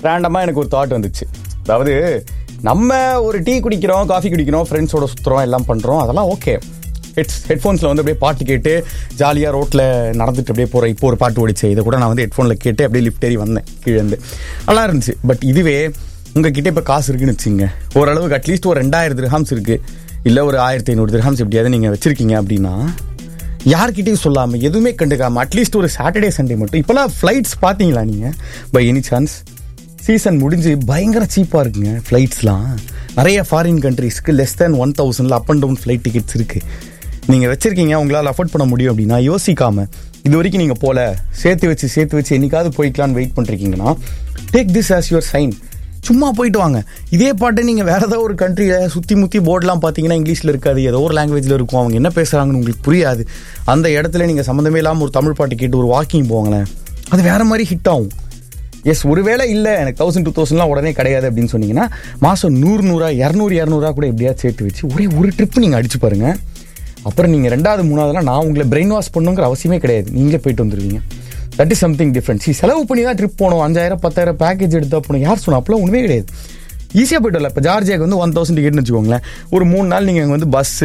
ரேண்டமாக எனக்கு ஒரு தாட் வந்துச்சு அதாவது நம்ம ஒரு டீ குடிக்கிறோம் காஃபி குடிக்கிறோம் ஃப்ரெண்ட்ஸோட சுற்றுறோம் எல்லாம் பண்ணுறோம் அதெல்லாம் ஓகே ஹெட்ஸ் ஹெட்ஃபோன்ஸில் வந்து அப்படியே பாட்டு கேட்டு ஜாலியாக ரோட்டில் நடந்துட்டு அப்படியே போகிறேன் இப்போ ஒரு பாட்டு ஓடிச்சு இதை கூட நான் வந்து ஹெட்ஃபோனில் கேட்டு அப்படியே லிஃப்ட் ஏறி வந்தேன் கீழேருந்து நல்லா இருந்துச்சு பட் இதுவே உங்ககிட்ட இப்போ காசு இருக்குன்னு வச்சுங்க ஓரளவுக்கு அட்லீஸ்ட் ஒரு ரெண்டாயிரம் திரஹாம்ஸ் இருக்குது இல்லை ஒரு ஆயிரத்தி ஐநூறு திரஹாம்ஸ் எப்படியாவது நீங்கள் வச்சுருக்கீங்க அப்படின்னா யார்கிட்டயும் சொல்லாம எதுவுமே கண்டுக்காம அட்லீஸ்ட் ஒரு சாட்டர்டே சண்டே மட்டும் இப்போலாம் ஃப்ளைட்ஸ் பார்த்தீங்களா நீங்கள் பை எனி சான்ஸ் சீசன் முடிஞ்சு பயங்கர சீப்பாக இருக்குங்க ஃப்ளைட்ஸ்லாம் நிறைய ஃபாரின் கண்ட்ரீஸ்க்கு லெஸ் தேன் ஒன் தௌசண்டில் up and down flight tickets இருக்குது நீங்கள் வச்சிருக்கீங்க உங்களால் அஃபோர்ட் பண்ண முடியும் அப்படின்னா யோசிக்காம இது வரைக்கும் நீங்கள் போல சேர்த்து வச்சு சேர்த்து வச்சு என்னைக்காவது போய்க்கலான்னு வெயிட் பண்ணிருக்கீங்கன்னா take this as your sign சும்மா போயிட்டு வாங்க இதே பாட்டை நீங்கள் வேற ஏதோ ஒரு கண்ட்ரியில் சுற்றி முற்றி போர்டெலாம் பார்த்தீங்கன்னா இங்கிலீஷில் இருக்காது ஏதோ ஒரு லாங்குவேஜில் இருக்கும் அவங்க என்ன பேசுகிறாங்கன்னு உங்களுக்கு புரியாது அந்த இடத்துல நீங்கள் சம்மந்தமே இல்லாமல் ஒரு தமிழ் பாட்டு கேட்டு ஒரு வாக்கிங் போங்களேன் அது வேற மாதிரி ஹிட் ஆகும் எஸ் ஒருவேளை இல்லை எனக்கு தௌசண்ட் டூ தௌசண்ட்லாம் உடனே கிடையாது அப்படின்னு சொன்னீங்கன்னா மாதம் நூறு நூறா இரநூறு இரநூறுவா கூட எப்படியாவது சேர்த்து வச்சு ஒரே ஒரு ட்ரிப் நீங்கள் அடிச்சு பாருங்க அப்புறம் நீங்கள் ரெண்டாவது மூணாவதுலாம் நான் உங்களை பிரெயின் வாஷ் பண்ணுங்கிற அவசியமே கிடையாது நீங்களே போயிட்டு வந்துடுவீங்க தட் இஸ் சம்திங் டிஃப்ரெண்ட் சி செலவு பண்ணி தான் ட்ரிப் போகணும் அஞ்சாயிரம் பத்தாயிரம் பேக்கேஜ் எடுத்தா போகணும் யார் சொன்னா அப்பெல்லாம் ஒன்றுமே கிடையாது ஈஸியாக போயிட்டு வரல இப்போ ஜார்ஜியாக்கு வந்து ஒன் தௌசண்ட் டிக்கெட்னு வச்சுக்கோங்களேன் ஒரு மூணு நாள் நீங்கள் அங்கே வந்து பஸ்ஸு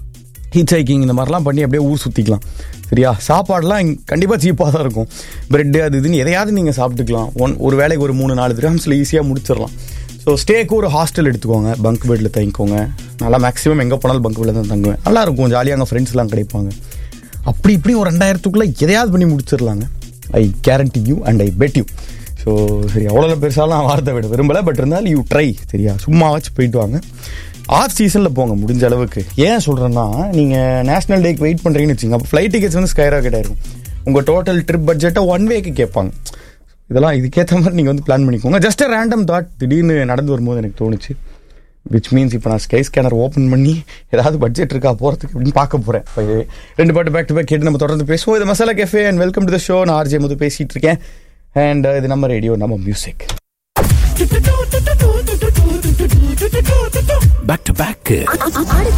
ஹீச் ஹைக்கிங் இந்த மாதிரிலாம் பண்ணி அப்படியே ஊர் சுற்றிக்கலாம் சரியா சாப்பாடுலாம் கண்டிப்பாக சீப்பாக தான் இருக்கும் பிரெட்டு அது இதுன்னு எதையாவது நீங்கள் சாப்பிட்டுக்கலாம் ஒன் ஒரு வேலைக்கு ஒரு மூணு நாலு திரம்ஸில் ஈஸியாக முடிச்சிடலாம் ஸோ ஸ்டேக்கு ஒரு ஹாஸ்டல் எடுத்துக்கோங்க பங்க் பெட்டில் தங்கிக்கோங்க நல்லா மேக்ஸிமம் எங்கே போனாலும் பங்க் பெட்டில் தான் தங்குவேன் நல்லா இருக்கும் ஜாலியாக அங்கே ஃப்ரெண்ட்ஸ்லாம் கிடைப்பாங்க அப்படி இப்படி ஒரு ரெண்டாயிரத்துக்குள்ளே எதையாவது பண்ணி முடிச்சிடலாங்க I guarantee you and I bet you so சரி அவ்வளோ பெருசாலாம் நான் வார்த்தை விட விரும்பலை பட் இருந்தாலும் யூ ட்ரை சரியா சும்மா வச்சு போயிட்டு வாங்க ஆஃப் சீசனில் போங்க முடிஞ்ச அளவுக்கு ஏன் சொல்கிறேன்னா நீங்கள் நேஷனல் டேக்கு வெயிட் பண்ணுறீங்கன்னு வச்சுங்க அப்போ ஃப்ளைட் டிக்கெட்ஸ் வந்து ஸ்கை ராக்கெட் ஆயிருக்கும் உங்கள் டோட்டல் ட்ரிப் பட்ஜெட்டை ஒன் வேக்கு கேட்பாங்க இதெல்லாம் இதுக்கேற்ற மாதிரி நீங்கள் வந்து பிளான் பண்ணிக்கோங்க ஜஸ்ட் ரேண்டம் தாட் திடீர்னு நடந்து வரும்போது எனக்கு தோணுச்சு விச் மீன்ஸ் இப்போ நான் ஸ்கை ஸ்கேனர் ஓப்பன் பண்ணி ஏதாவது பட்ஜெட் இருக்கா போகிறதுக்கு அப்படின்னு பார்க்க போகிறேன் இப்போ இது ரெண்டு பாட்டு பேக் டு பேக் கேட்டு நம்ம தொடர்ந்து பேசுவோம் இது Masala cafe and welcome to the show நான் ஆர்ஜே முது பேசிகிட்டு இருக்கேன் அண்ட் இது நம்ம ரேடியோ நம்ம மியூசிக் பேக் டு பேக்